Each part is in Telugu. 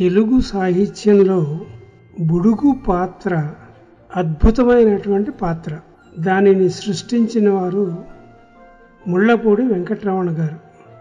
తెలుగు సాహిత్యంలో బుడుగు పాత్ర అద్భుతమైనటువంటి పాత్ర దానిని సృష్టించిన వారు ముళ్ళపూడి వెంకటరమణ గారు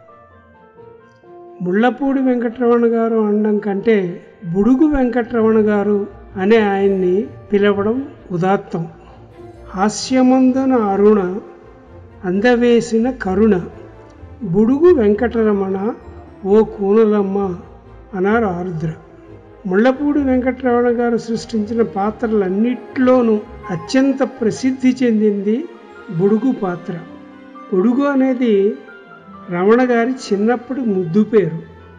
ముళ్ళపూడి వెంకటరమణ గారు అనడం కంటే బుడుగు వెంకటరమణ గారు అనే ఆయన్ని పిలవడం ఉదాత్తం హాస్యమందున అరుణ అందవేసిన కరుణ బుడుగు వెంకటరమణ ఓ కూనలమ్మ అన్నారు ఆరుద్ర ముళ్ళపూడి వెంకటరమణ గారు సృష్టించిన పాత్రలన్నిట్లోనూ అత్యంత ప్రసిద్ధి చెందింది బుడుగు పాత్ర బుడుగు అనేది రమణ గారి చిన్నప్పటి ముద్దు పేరు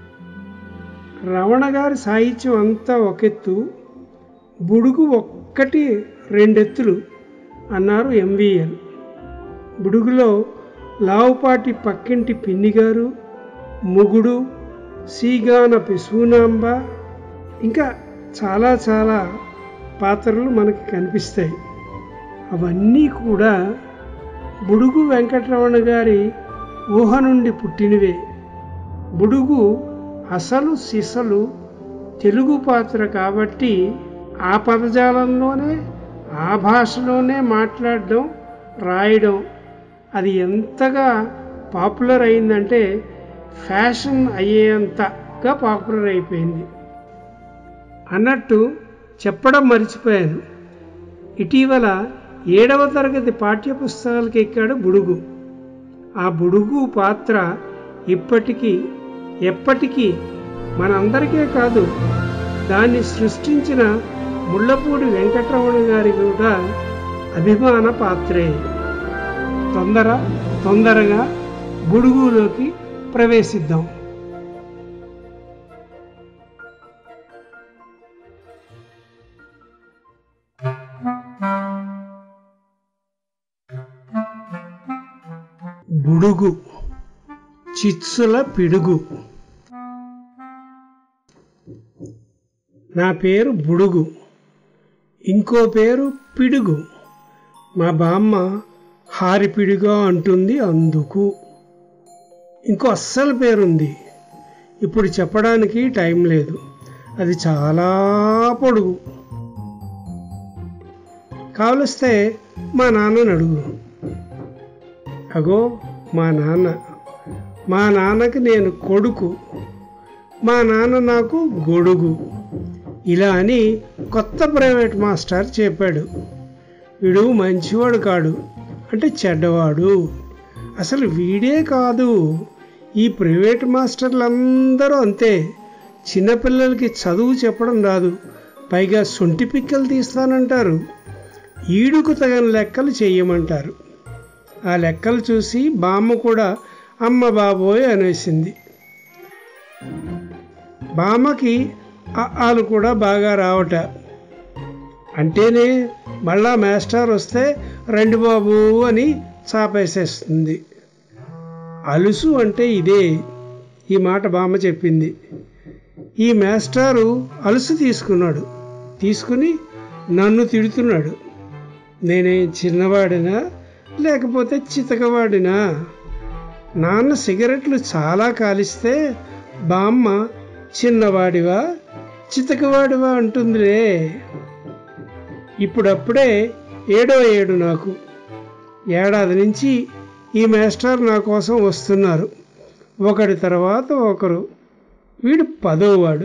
రమణ గారి సాహిత్యం అంతా ఒకెత్తు బుడుగు ఒక్కటి రెండెత్తులు అన్నారు ఎంవిఎల్ బుడుగులో లావుపాటి పక్కింటి పిన్ని గారు ముగుడు సీగాన పిసూనాంబ ఇంకా చాలా చాలా పాత్రలు మనకి కనిపిస్తాయి అవన్నీ కూడా బుడుగు వెంకటరమణ గారి ఊహ నుండి పుట్టినవే బుడుగు అసలు సిసలు తెలుగు పాత్ర కాబట్టి ఆ పదజాలంలోనే ఆ భాషలోనే మాట్లాడడం రాయడం అది ఎంతగా పాపులర్ అయిందంటే ఫ్యాషన్ అయ్యేంతగా పాపులర్ అయిపోయింది అన్నట్టు చెప్పడం మర్చిపోయాను ఇటీవల ఏడవ తరగతి పాఠ్యపుస్తకాలకి ఎక్కాడు బుడుగు ఆ బుడుగు పాత్ర ఇప్పటికీ ఎప్పటికీ మనందరికీ కాదు దాన్ని సృష్టించిన ముళ్ళపూడి వెంకటరమణ గారి కూడా అభిమాన పాత్రే తొందర తొందరగా బుడుగులోకి ప్రవేశిద్దాం బుడుగు చిత్సుల పిడుగు నా పేరు బుడుగు ఇంకో పేరు పిడుగు మా బామ్మ హారిపిడిగా అంటుంది అందుకు ఇంకో అస్సలు పేరుంది ఇప్పుడు చెప్పడానికి టైం లేదు అది చాలా పొడుగు కావలిస్తే మా నాన్నని అడుగు అగో మా నాన్న మా నాన్నకి నేను కొడుకు మా నాన్న నాకు గొడుగు ఇలా అని కొత్త ప్రైవేట్ మాస్టర్ చెప్పాడు వీడు మంచివాడు కాడు అంటే చెడ్డవాడు అసలు వీడే కాదు ఈ ప్రైవేట్ మాస్టర్లందరూ అంతే చిన్నపిల్లలకి చదువు చెప్పడం రాదు పైగా సొంటి పిక్కలు తీస్తానంటారు ఈడుకు తగిన లెక్కలు చెయ్యమంటారు ఆ లెక్కలు చూసి బామ్మ కూడా అమ్మ బాబోయ్ అనేసింది బామ్మకి ఆలు కూడా బాగా రావట అంటేనే మళ్ళా మాస్టర్ వస్తే రండి బాబు అని చాపేసేస్తుంది అలుసు అంటే ఇదే ఈ మాట బామ్మ చెప్పింది ఈ మాస్టారు అలుసు తీసుకున్నాడు తీసుకుని నన్ను తిడుతున్నాడు నేనే చిన్నవాడినా లేకపోతే చితకవాడినా నాన్న సిగరెట్లు చాలా కాలిస్తే బామ్మ చిన్నవాడివా చితకవాడివా అంటుందిలే ఇప్పుడప్పుడే ఏడో ఏడు నాకు ఏడాది నుంచి ఈ మాస్టర్ నా కోసం వస్తున్నారు ఒకడి తర్వాత ఒకరు వీడు పదోవాడు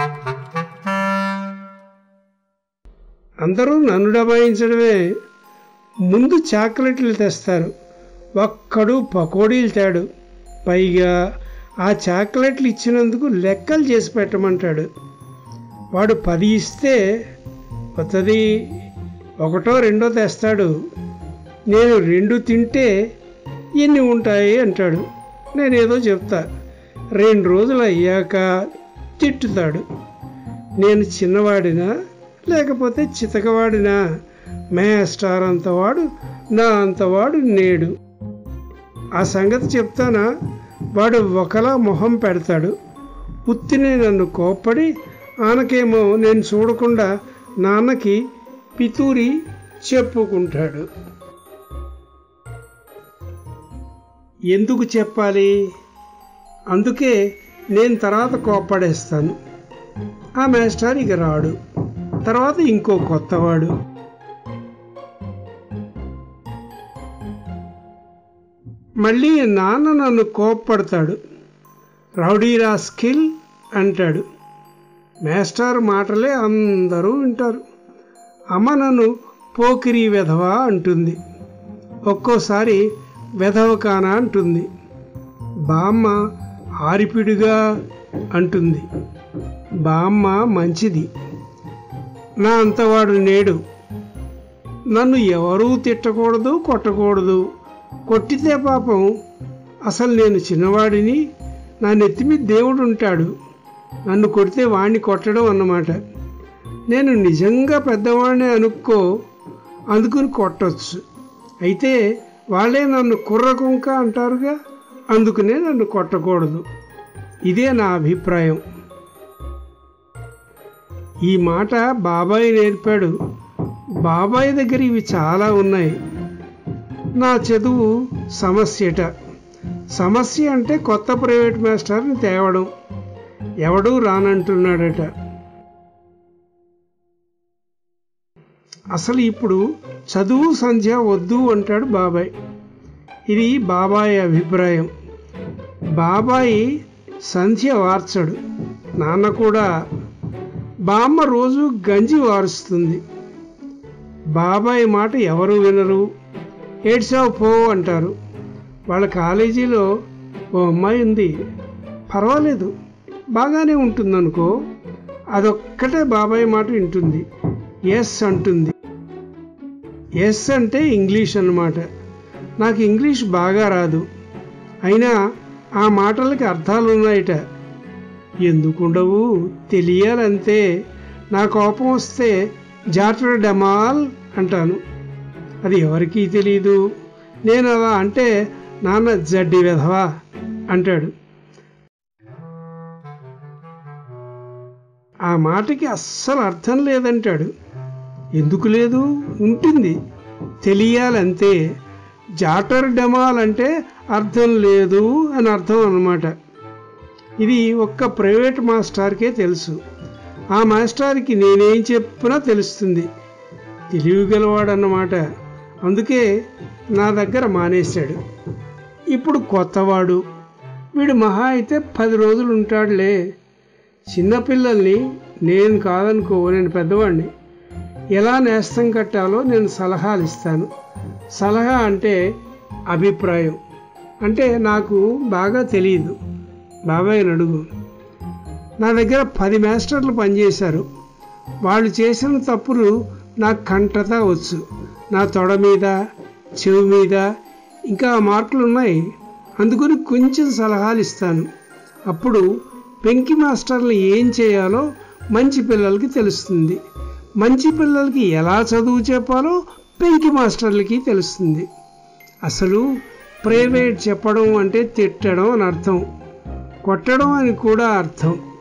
అందరూ నన్ను డబాయించడమే ముందు చాక్లెట్లు తెస్తారు ఒక్కడు పకోడీలు తేడు పైగా ఆ చాక్లెట్లు ఇచ్చినందుకు లెక్కలు చేసి పెట్టమంటాడు వాడు పది ఇస్తే కొత్తది ఒకటో రెండో తెస్తాడు నేను రెండు తింటే ఎన్ని ఉంటాయి అంటాడు నేనేదో చెప్తా రెండు రోజులు అయ్యాక తిట్టుతాడు నేను చిన్నవాడినా లేకపోతే చితకవాడినా మేస్టార్ అంతవాడు నా అంతవాడు నేడు ఆ సంగతి చెప్తానా వాడు ఒకలా మొహం పెడతాడు ఉత్తినే నన్ను కోప్పడి ఆనకేమో నేను చూడకుండా నాన్నకి పితూరి చెప్పుకుంటాడు ఎందుకు చెప్పాలి అందుకే నేను తర్వాత కోప్పడేస్తాను ఆ మాస్టర్ ఇక రాడు తర్వాత ఇంకో కొత్తవాడు మళ్ళీ నాన్న నన్ను కోప్పడతాడు రౌడీరా స్కిల్ అంటాడు మాస్టర్ మాటలే అందరూ వింటారు అమ్మ నన్ను పోకిరి వెధవా అంటుంది ఒక్కోసారి వెధవ కానా అంటుంది బామ్మ ఆరిపిడుగా అంటుంది బామ్మ మంచిది నా అంతవాడు నేడు నన్ను ఎవరూ తిట్టకూడదు కొట్టకూడదు కొట్టితే పాపం అసలు నేను చిన్నవాడిని నా నెత్తిమీ దేవుడు ఉంటాడు నన్ను కొడితే వాణ్ణి కొట్టడం అన్నమాట నేను నిజంగా పెద్దవాడిని అనుకో అందుకుని కొట్టచ్చు అయితే వాళ్ళే నన్ను కుర్రకుంక అంటారుగా అందుకనే నన్ను కొట్టకూడదు ఇదే నా అభిప్రాయం ఈ మాట బాబాయ్ నేర్పాడు బాబాయ్ దగ్గర ఇవి చాలా ఉన్నాయి నా చదువు సమస్యట సమస్య అంటే కొత్త ప్రైవేట్ మాస్టర్ని తేవడం ఎవడూ రానంటున్నాడట అసలు ఇప్పుడు చదువు సంధ్య వద్దు అంటాడు బాబాయ్ ఇది బాబాయ్ అభిప్రాయం బాబాయి సంధ్య వార్చడు నాన్న కూడా బామ్మ రోజు గంజి వారుస్తుంది బాబాయ్ మాట ఎవరు వినరు ఏడ్చావు పో అంటారు వాళ్ళ కాలేజీలో ఓ అమ్మాయి ఉంది పర్వాలేదు బాగానే ఉంటుందనుకో అదొక్కటే బాబాయ్ మాట వింటుంది ఎస్ అంటుంది ఎస్ అంటే ఇంగ్లీష్ అన్నమాట నాకు ఇంగ్లీష్ బాగా రాదు అయినా ఆ మాటలకి అర్థాలు ఉన్నాయట ఎందుకుండవు తెలియాలంతే నా కోపం వస్తే జాటర్ డమాల్ అంటాను అది ఎవరికీ తెలియదు నేను అలా అంటే నాన్న జడ్డి వెధవా అంటాడు ఆ మాటకి అస్సలు అర్థం లేదంటాడు ఎందుకు లేదు ఉంటుంది తెలియాలంతే జాటర్ డెమాల్ అంటే అర్థం లేదు అని అర్థం అన్నమాట ఇది ఒక్క ప్రైవేట్ మాస్టర్కే తెలుసు ఆ మాస్టర్కి నేనేం చెప్పినా తెలుస్తుంది తెలివిగలవాడన్నమాట అందుకే నా దగ్గర మానేశాడు ఇప్పుడు కొత్తవాడు వీడు మహా అయితే పది రోజులు ఉంటాడులే చిన్నపిల్లల్ని నేను కాదనుకో నేను పెద్దవాడిని ఎలా నేస్తం కట్టాలో నేను సలహాలు ఇస్తాను సలహా అంటే అభిప్రాయం అంటే నాకు బాగా తెలియదు బాబాయ్ అడుగు నా దగ్గర పది మాస్టర్లు పనిచేశారు వాళ్ళు చేసిన తప్పులు నాకు కంటతా వచ్చు నా తొడ మీద చెవి మీద ఇంకా మార్కులు ఉన్నాయి అందుకని కొంచెం సలహాలు ఇస్తాను అప్పుడు పెంకి మాస్టర్లు ఏం చేయాలో మంచి పిల్లలకి తెలుస్తుంది మంచి పిల్లలకి ఎలా చదువు చెప్పాలో పెంకి మాస్టర్లకి తెలుస్తుంది అసలు ప్రైవేట్ చెప్పడం అంటే తిట్టడం అని అర్థం కొట్టడం అని కూడా అర్థం